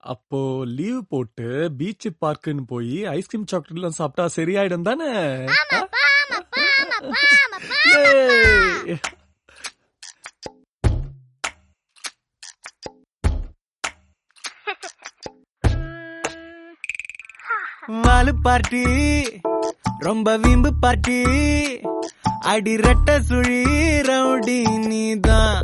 அப்போ லீவ் போட்டு பீச் பார்க்குன்னு போய் ஐஸ்கிரீம் சாக்லேட் எல்லாம் சாப்பிட்டா சரியாயிடும் தானே ஏய். வாலு பார்ட்டி ரொம்ப வீம்பு பார்ட்டி அடி ரெட்ட சுழி ரவுடி நீதான்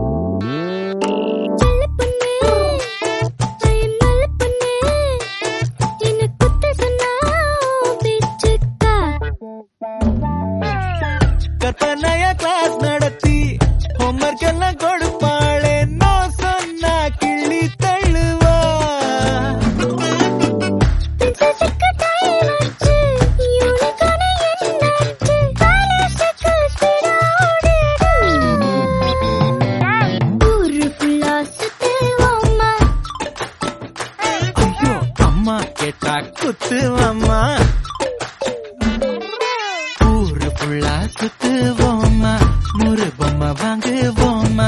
கற்பனைய கிளாஸ் நடத்தி ஹோம்ஒர்க் எல்லாம் கொடுப்பாளே நோ சொன்னா கிள்ளி தள்ளுவா ஐயோ அம்மா கேட்டா குத்துவம்மா ஊரு ஃபுல்லா சுத்துவோம்மா நூறு பொம்மை வாங்குவோம்மா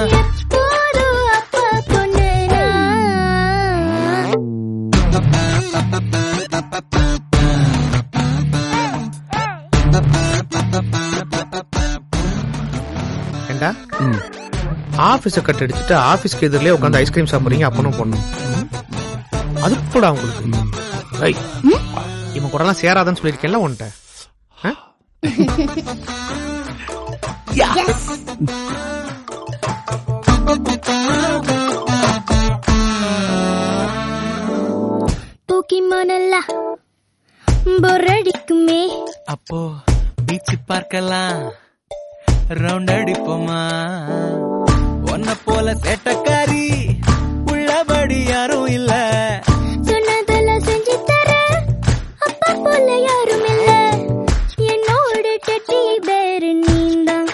ஏண்டா ஆபீஸ கட் அடிச்சுட்டு ஆபீஸ்க்கு எதிரிலே உட்காந்து ஐஸ்கிரீம் சாப்பிடுறீங்க அப்பனும் பொண்ணும் அது கூட உங்களுக்கு ஐய், இவன் கூட எல்லாம் சேராதன்னு சொல்லியிருக்கேன்ல உன்கிட்ட ஆ? தூக்கி மணலா பொரடிக்குமே அப்போ பீச் பார்க்கலாம் ரவுண்ட் அடிப்போமா உன்ன போல சேட்டக்காரி உள்ளபடி யாரும் இல்ல சொன்னதெல்லாம் செஞ்சு தர அப்பா போல யாரும் இல்ல என்னோட டெட்டி பேரு நீந்தான்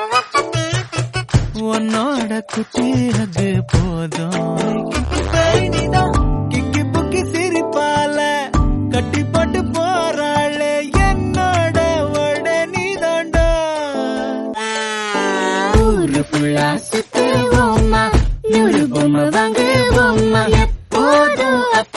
உன்னோட குட்டி அது போதும் நீதான் கிக்கி புக்கி சிரிப்பால கட்டி போட்டு போறாளே என்னோட ஓட நீதாண்டா ஊரு ஃபுல்லா சுத்துவோமா நூறு பொம்மை வாங்குவோமா எப்போதும் அப்பா